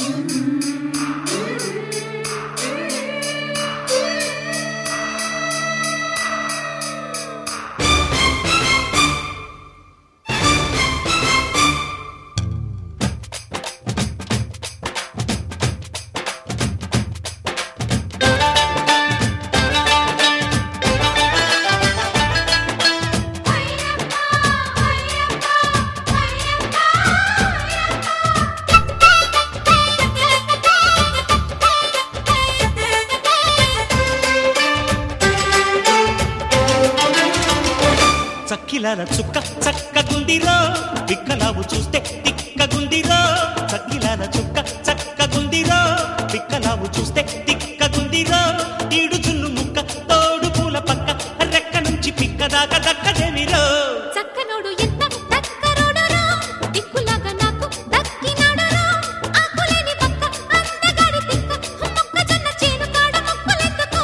చక్కిలాల చుక్క చక్కగుందిరో బిక్కలావు చూస్తే తిక్కగుందిరో చక్కిలాల చుక్క చక్కగుందిరో బిక్కలావు చూస్తే తిక్కగుందిరో ఈడు జున్ను ముక్క తోడు పూల పక్క రెక్క నుంచి పిక్క దాకా దక్కదేవిరో చక్కనోడు ఎంత దక్కరోడురో దిక్కులాగా నాకు దక్కినాడురో ఆకులేని పక్క అందగాడి తిక్క మొక్కజొన్న చేను కాడ మొక్కలెత్తుకో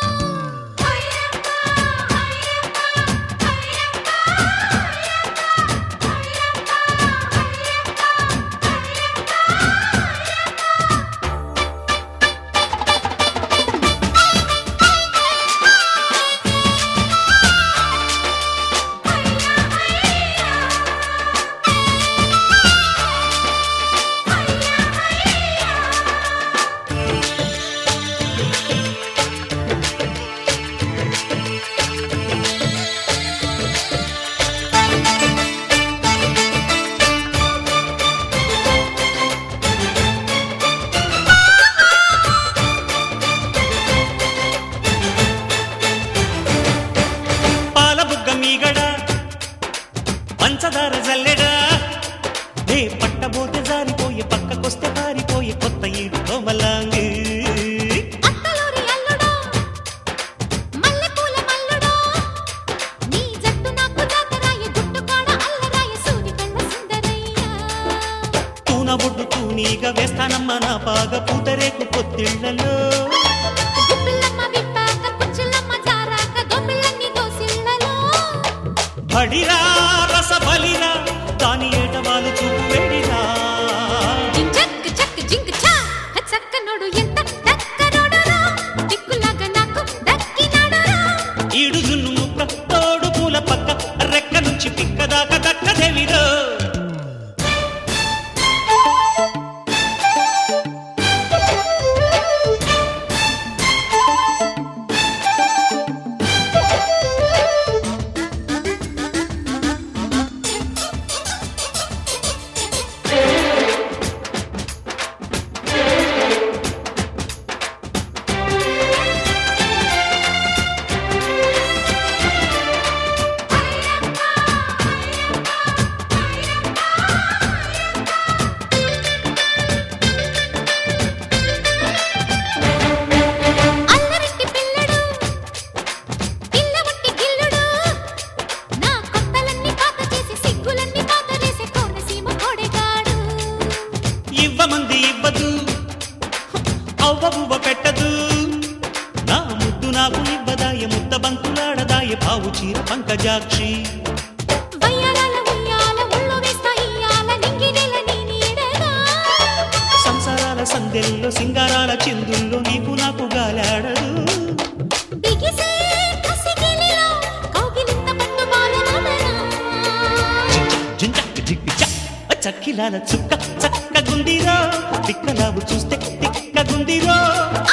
పాల బుగ్గ మీగడ పంచదార జల్లెడా నే పట్టబోతే జారిపోయే పక్కకొస్తే పారిపోయే కొత్త ఈడు కోమలాంగి అత్తలూరి అల్లుడో మల్లెపూల మల్లుడో నీ జట్టు నాకు జాతరాయ గుట్టు కాడ అల్లరాయ సూది కళ్ళ సుందరయ్య తూన బొడ్డు తూనీగా వేస్తానమ్మ నా పాగ పూతరేకు పొత్తిళ్లలో గుప్పిల్లమ్మ విప్పాక పుచ్చులమ్మ జారాక దొమ్మిళ్ళన్ని దోసిళ్ళలో బడిరా రస బలిరా దాని ఏటవాలు చూపు వెడిరా జింజక్ చక్ జింక్ చా చక్కనోడు ఎంత దక్కనోడురో దిక్కులాగా నాకు దక్కినాడురో ఈడు జున్ను ముక్క తోడు పూల పక్క రెక్క నుంచి పిక్క దాకా దక్కదేవిరో అల్లరింటి పిల్లడు పిల్లవట్టి గిల్లుడు నా కొత్తలన్నీ పాత చేసి సిగ్గులన్నీ పాత చేసే కోనసీమ కోడెగాడు ఇవ్వమంది ఇవ్వదు అవ్వ బువ్వ పెట్టదు నా ముద్దు నాకు ఇవ్వదాయ ముద్ద బంతులాడదాయ పావు చీర పంకజాక్షి వయ్యారాల ఉయ్యాల ఉళ్ళు వేస్తా ఇయ్యాల నింగినెల నీ నీడగా సంసారాల సందెల్లో సింగారాల చిందుల్లో నీకు నాకు గాలాడదు బిగిసే కసిగిలిలో కౌగిలింత పట్టు బాలనదనా జింజక్ జిగ్గు చ. చక్కిలాల చుక్క చక్కగుందిరో తిక్కలావు చూస్తే తిక్కగుందిరో